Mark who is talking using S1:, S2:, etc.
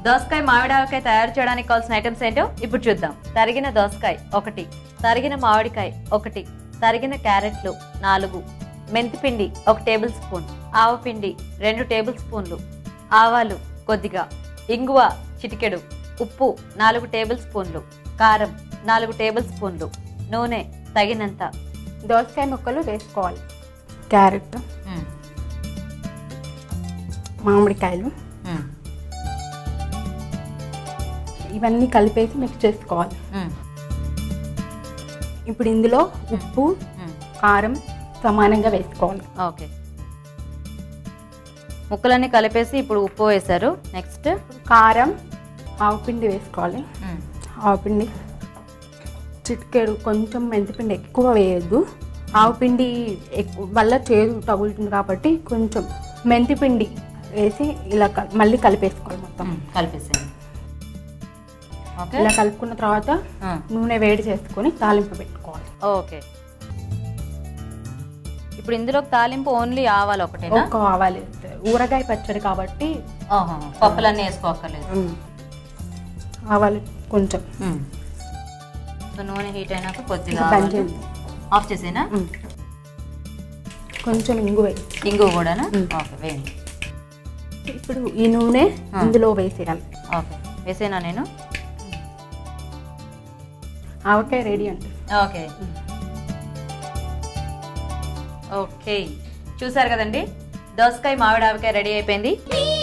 S1: దోసకాయ మామిడాకాయ తయారు చేయడానికి కావాల్సిన ఐటమ్స్ ఏంటో ఇప్పుడు చూద్దాం తరిగిన దోసకాయ ఒకటి తరిగిన మామిడికాయ ఒకటి తరిగిన క్యారెట్లు నాలుగు మెంతిపిండి ఒక టేబుల్ స్పూన్ ఆవపిండి రెండు టేబుల్ స్పూన్లు ఆవాలు కొద్దిగా ఇంగువ చిటికెడు ఉప్పు నాలుగు టేబుల్ స్పూన్లు కారం నాలుగు టేబుల్ స్పూన్లు నూనె తగినంత
S2: దోసకాయ ముక్కలు వేసుకోవాలి క్యారెట్ మామిడికాయలు ఇవన్నీ కలిపేసి మిక్స్ చేసుకోవాలి ఇప్పుడు ఇందులో ఉప్పు కారం సమానంగా వేసుకోవాలి
S1: ఓకే ముక్కలన్నీ కలిపేసి ఇప్పుడు ఉప్పు వేశారు నెక్స్ట్
S2: కారం ఆవపిండి వేసుకోవాలి ఆవపిండి చిటికెడు కొంచెం మెంతిపిండి ఎక్కువ వేయద్దు ఆవపిండి ఎక్కువ వల్ల చేదు తగులుతుంది కాబట్టి కొంచెం మెంతిపిండి వేసి ఇలా కల్- మళ్ళీ కలిపేసుకోవాలి మొత్తం
S1: కలిపేసాను ఓకే
S2: ఇలా కలుపుకున్న తర్వాత నూనె వేడి చేసుకొని తాలింపు పెట్టుకోవాలి
S1: ఓకే ఇప్పుడు ఇందులో తాలింపు ఓన్లీ ఆవాలు ఒకటేనా
S2: ఒక్క ఆవాలు వేస్తారు ఊరగాయ పచ్చడి కాబట్టి
S1: ఓహో, పప్పులన్నీ వేసుకోక్కర్లేదు
S2: ఉమ్, ఆవాలు కొంచెం
S1: సో నూనె హీట్ అయినాక కొద్దిగా
S2: బంద్
S1: ఆవాలు.
S2: చేయండి
S1: ఆఫ్ చేసేనా
S2: ఉమ్. కొంచెం ఇంగు వేయి
S1: ఇంగు కూడానా
S2: మ్.
S1: ఓకే వేయండి
S2: ఇప్పుడు ఈ నూనె
S1: ఆ.
S2: ఇందులో వేసేయాలి
S1: ఓకే వేసేనా నేను
S2: ఆవకాయ రెడీ అండి
S1: ఓకే ఓకే చూసారు కదండి దోసకాయ మామిడి ఆవకాయ రెడీ అయిపోయింది